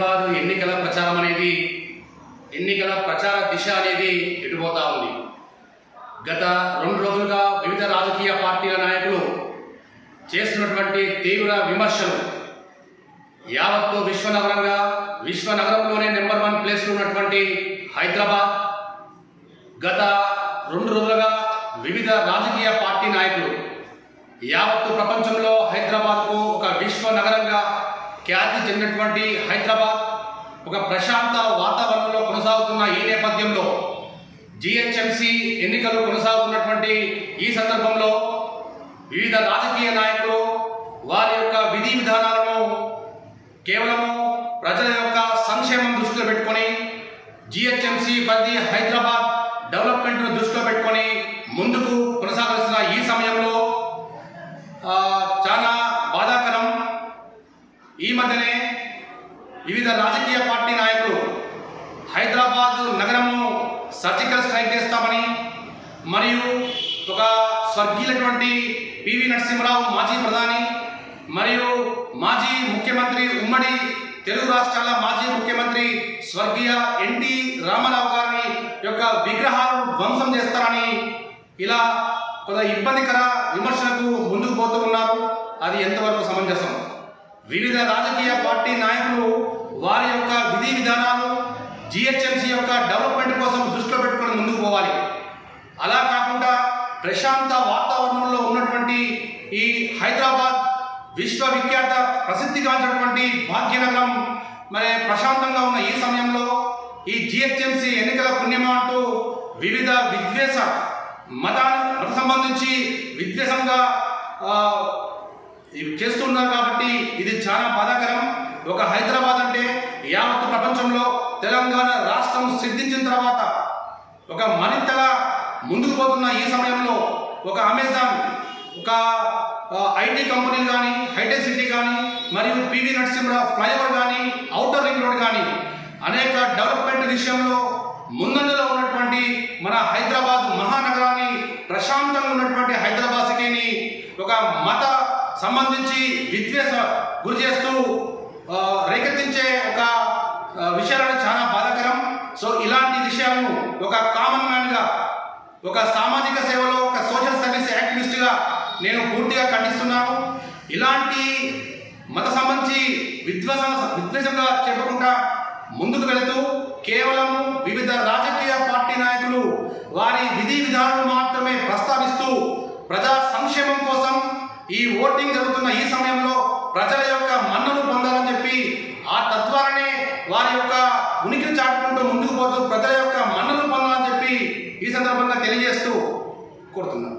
హైదరాబాద్ ఎన్నికల ప్రచారం అనేది ఎన్నికల ప్రచార దిశ అనేది ఎటుపోతా ఉంది గత రెండు రోజులుగా వివిధ రాజకీయ పార్టీల నాయకులు చేస్తున్నటువంటి తీవ్ర విమర్శలు యావత్తు విశ్వనగరంగా విశ్వనగరంలోనే నెంబర్ వన్ ప్లేస్లో ఉన్నటువంటి హైదరాబాద్ గత రెండు రోజులుగా వివిధ రాజకీయ పార్టీ నాయకులు యావత్తు ప్రపంచంలో హైదరాబాద్కు ఒక విశ్వ నగరంగా ఖ్యాతి చెందినటువంటి హైదరాబాద్ ఒక ప్రశాంత వాతావరణంలో కొనసాగుతున్న ఈ నేపథ్యంలో జిహెచ్ఎంసి ఎన్నికలు కొనసాగుతున్నటువంటి ఈ సందర్భంలో వివిధ రాజకీయ నాయకులు వారి యొక్క విధి విధానాలను కేవలము ప్రజల యొక్క సంక్షేమం దృష్టిలో పెట్టుకొని జిహెచ్ఎంసి పరిధి హైదరాబాద్ డెవలప్మెంట్ను దృష్టిలో పెట్టుకొని ముందుకు కొనసాగాల్సిన ఈ సమయంలో ఆ, చాలా బాధాకరం ఈ మధ్యనే వివిధ రాజకీయ పార్టీ నాయకులు హైదరాబాద్ నగరము సర్జికల్ స్ట్రైక్ చేస్తామని మరియు ఒక స్వర్గీయులటువంటి పివి నరసింహరావు మాజీ ప్రధాని మరియు మాజీ ముఖ్యమంత్రి ఉమ్మడి తెలుగు రాష్ట్రాల మాజీ ముఖ్యమంత్రి స్వర్గీయ ఎన్టీ రామారావు గారిని యొక్క విగ్రహాలను ధ్వంసం చేస్తారని ఇలా కొంత ఇబ్బందికర విమర్శలకు ముందుకు పోతూ ఉన్నారు అది ఎంతవరకు సమంజసం వివిధ రాజకీయ పార్టీ నాయకులు వారి యొక్క విధి విధానాలు జిహెచ్ఎంసీ యొక్క డెవలప్మెంట్ కోసం దృష్టిలో పెట్టుకొని ముందుకు పోవాలి అలా కాకుండా ప్రశాంత వాతావరణంలో ఉన్నటువంటి ఈ హైదరాబాద్ విశ్వవిఖ్యాత ప్రసిద్ధిగాంచినటువంటి భాగ్యనగరం మరి ప్రశాంతంగా ఉన్న ఈ సమయంలో ఈ జిహెచ్ఎంసీ ఎన్నికల పుణ్యమా అంటూ వివిధ విద్వేష మతాన్ని మత సంబంధించి విద్వేషంగా ఆ, ఇవి చేస్తున్నారు కాబట్టి ఇది చాలా బాధాకరం ఒక హైదరాబాద్ అంటే యావత్ ప్రపంచంలో తెలంగాణ రాష్ట్రం సిద్ధించిన తర్వాత ఒక మరింతగా ముందుకు పోతున్న ఈ సమయంలో ఒక అమెజాన్ ఒక ఐటీ కంపెనీలు కానీ హైటెక్ సిటీ కానీ మరియు పివి నరసింహరావు ఫ్లైఓవర్ కానీ ఔటర్ రింగ్ రోడ్ కానీ అనేక డెవలప్మెంట్ విషయంలో ముందంజలో ఉన్నటువంటి మన హైదరాబాద్ మహానగరాన్ని ప్రశాంతంగా ఉన్నటువంటి హైదరాబాద్ సిటీని ఒక మత సంబంధించి విద్వేష గురి చేస్తూ ఆ, రేకెత్తించే ఒక ఆ, విషయాలను చాలా బాధాకరం సో ఇలాంటి విషయాలను ఒక కామన్ మ్యాన్గా ఒక సామాజిక సేవలో ఒక సోషల్ సర్వీస్ యాక్టివిస్ట్గా నేను పూర్తిగా ఖండిస్తున్నాను ఇలాంటి మత సంబంధించి విద్వేష విద్వేషంగా చెప్పకుండా ముందుకు వెళుతూ కేవలం వివిధ రాజకీయ పార్టీ నాయకులు వారి విధి విధానాలు మాత్రమే ప్రస్తావిస్తూ ప్రజా సంక్షేమం కోసం ఈ ఓటింగ్ జరుగుతున్న ఈ సమయంలో ప్రజల యొక్క మన్నను పొందాలని చెప్పి ఆ తత్వాలనే వారి యొక్క ఉనికిని చాటుకుంటూ ముందుకు పోతూ ప్రజల యొక్క మన్నను పొందాలని చెప్పి ఈ సందర్భంగా తెలియజేస్తూ కోరుతున్నాను